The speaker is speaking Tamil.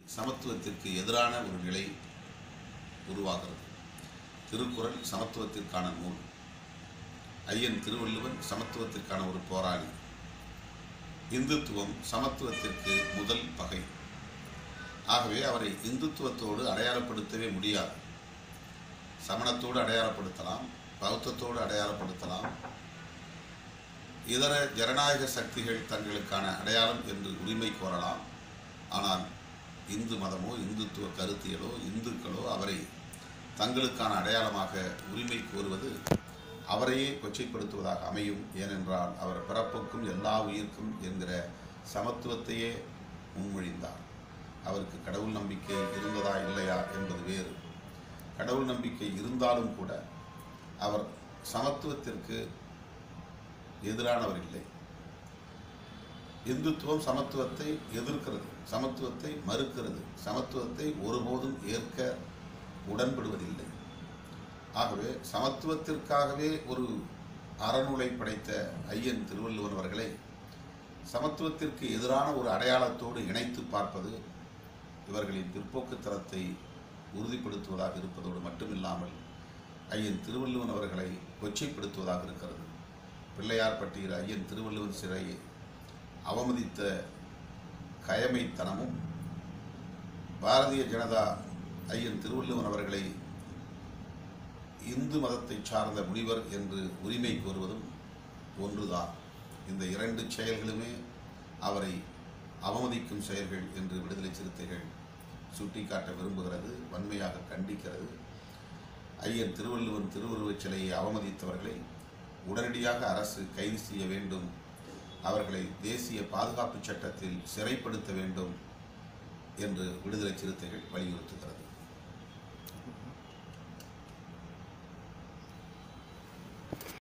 சமத்துவத்திற்கு எதிரான ஒரு நிலை உருவாகிறது திருக்குறள் சமத்துவத்திற்கான நூல் ஐயன் திருவள்ளுவன் சமத்துவத்திற்கான ஒரு போராளி இந்துத்துவம் சமத்துவத்திற்கு முதல் பகை ஆகவே அவரை இந்துத்துவத்தோடு அடையாளப்படுத்தவே முடியாது சமணத்தோடு அடையாளப்படுத்தலாம் பௌத்தத்தோடு அடையாளப்படுத்தலாம் இதர ஜனநாயக சக்திகள் தங்களுக்கான அடையாளம் என்று உரிமை கோரலாம் ஆனால் இந்து மதமோ இந்துத்துவ கருத்தியலோ இந்துக்களோ அவரை தங்களுக்கான அடையாளமாக உரிமை கோருவது அவரையே கொச்சைப்படுத்துவதாக அமையும் ஏனென்றால் அவர் பிறப்புக்கும் எல்லா உயிர்க்கும் என்கிற சமத்துவத்தையே முன்மொழிந்தார் அவருக்கு கடவுள் நம்பிக்கை இருந்ததா இல்லையா என்பது வேறு கடவுள் நம்பிக்கை இருந்தாலும் கூட அவர் சமத்துவத்திற்கு எதிரானவர் இல்லை இந்துத்துவம் சமத்துவத்தை எதிர்க்கிறது சமத்துவத்தை மறுக்கிறது சமத்துவத்தை ஒருபோதும் ஏற்க உடன்படுவதில்லை ஆகவே சமத்துவத்திற்காகவே ஒரு அறநூலை படைத்த ஐயன் திருவள்ளுவர் அவர்களை சமத்துவத்திற்கு எதிரான ஒரு அடையாளத்தோடு இணைத்து பார்ப்பது இவர்களின் பிற்போக்குத்தனத்தை உறுதிப்படுத்துவதாக இருப்பதோடு மட்டுமில்லாமல் ஐயன் திருவள்ளுவன் அவர்களை கொச்சைப்படுத்துவதாக இருக்கிறது பிள்ளையார்பட்டியில் ஐயன் திருவள்ளுவன் சிறையை அவமதித்த கயமைத்தனமும் பாரதிய ஜனதா ஐயன் திருவள்ளுவன் அவர்களை இந்து மதத்தை சார்ந்த முனிவர் என்று உரிமை கோருவதும் ஒன்றுதான் இந்த இரண்டு செயல்களுமே அவரை அவமதிக்கும் செயல்கள் என்று விடுதலை சிறுத்தைகள் சுட்டிக்காட்ட விரும்புகிறது வன்மையாக கண்டிக்கிறது ஐயன் திருவள்ளுவன் திருவுருவச் சிலையை அவமதித்தவர்களை உடனடியாக அரசு கைது செய்ய வேண்டும் அவர்களை தேசிய பாதுகாப்பு சட்டத்தில் சிறைப்படுத்த வேண்டும் என்று விடுதலை சிறுத்தைகள் வலியுறுத்துகிறது